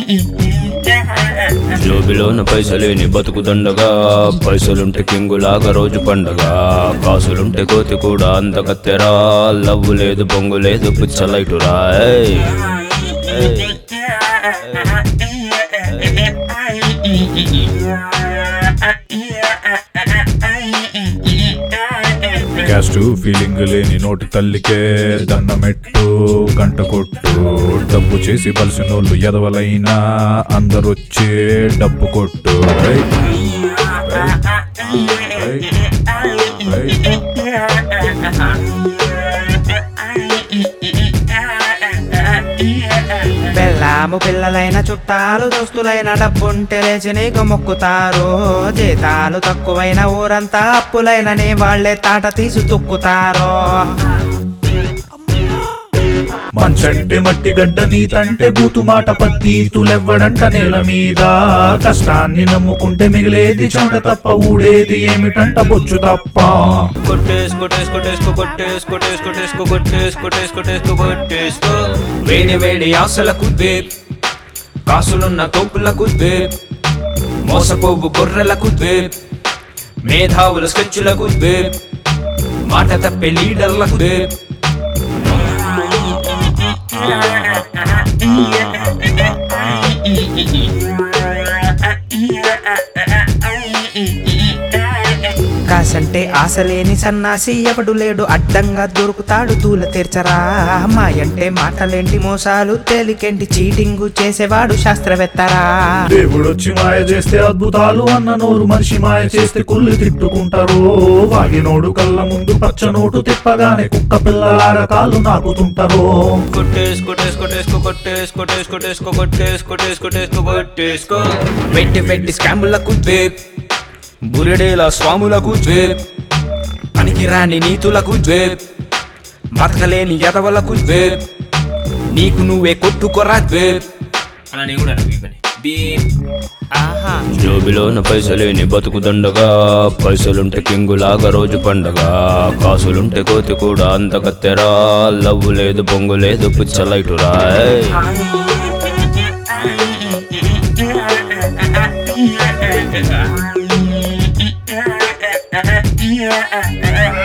జోబిలోన పైసలేని బతుకుదండగా పైసలుంటే కింగులాగా రోజు పండగ కాసులుంటే కోతి కూడా అందకత్తెరా లవ్వు లేదు బొంగు లేదు పిచ్చలైటురా ఏయ్. ఏయ్. క్యాస్ట్ ఫీలింగ్ లేని నోటి తల్లికే దన్నమెట్టు గంట కొట్టు డబ్బు చేసి బలిసినోళ్ళు ఎదవలైనా అందరొచ్చే డబ్బు కొట్టు రై. రై. రై. రై. పెళ్ళాము పిల్లలైన చుట్టాలు దోస్తులైన డబ్బుంటే లేచి నీకు మొక్కుతారు జీతాలు తక్కువైన ఊరంతా అప్పులైనని వాళ్ళే తాట తీసి తొక్కుతారు మంచంటే మట్టి గడ్డ నీతంటే బూతు మాట పత్తీతులెవ్వడంట నేల మీద కష్టాన్ని నమ్ముకుంటే మిగిలేది చెమట తప్ప ఊడేది ఏమిటంట బొచ్చు తప్ప కొట్టేసుకో కొట్టేసుకో కొట్టేసుకో కొట్టేసుకో కొట్టేసుకో కొట్టేసుకో కొట్టేసుకో కొట్టేసుకో వేడి వేడి ఆశలకు ద్వేప్ కాసులున్న తోపులకు ద్వేప్ మోసపోవు గొర్రెలకు ద్వేప్ మేధావుల స్కెచ్చులకు ద్వేప్ మాట తప్పే లీడర్లకు ద్వేప్ కాసంటే ఆశలేని సన్నాసి ఎవడు లేడు అడ్డంగా దొరుకుతాడు తూల తీర్చరా మాయంటే మాటలేంటి మోసాలు తేలికేంటి చీటింగు చేసేవాడు శాస్త్రవేత్తరా దేవుడొచ్చి మాయ చేస్తే అద్భుతాలు అన్న నోరు మనిషి మాయ చేస్తే కుళ్ళి తిట్టుకుంటారు వాగినోడు కళ్ళ ముందు పచ్చ నోటు తిప్పగానే కుక్క పిల్లలార కాళ్ళు నాకుతుంటారు కొట్టేసుకో కొట్టేసుకో కొట్టేసుకో కొట్టేసుకో కొట్టేసుకో కొట్టేసుకో కొట్టేసుకో కొట్టేసుకో వెట్టి వెట్టి స్కాములకు ద్వేప్ బురిడేల స్వాములకు ద్వేప్ పనికిరాని నీతులకు ద్వేప్ బతకలేని ఎదవలకు ద్వేప్ నీకు నువ్వే కొట్టుకోరా ద్వేప్ అలా కూడా జోబిలోన పైసలేని బతుకుదండగా పైసలుంటే కింగులాగా రోజు పండగ కాసులుంటే కోతి కూడా అందకత్తెరా లవ్వు లేదు బొంగు లేదు పిచ్చలైటురా ఏయ్. Yeah.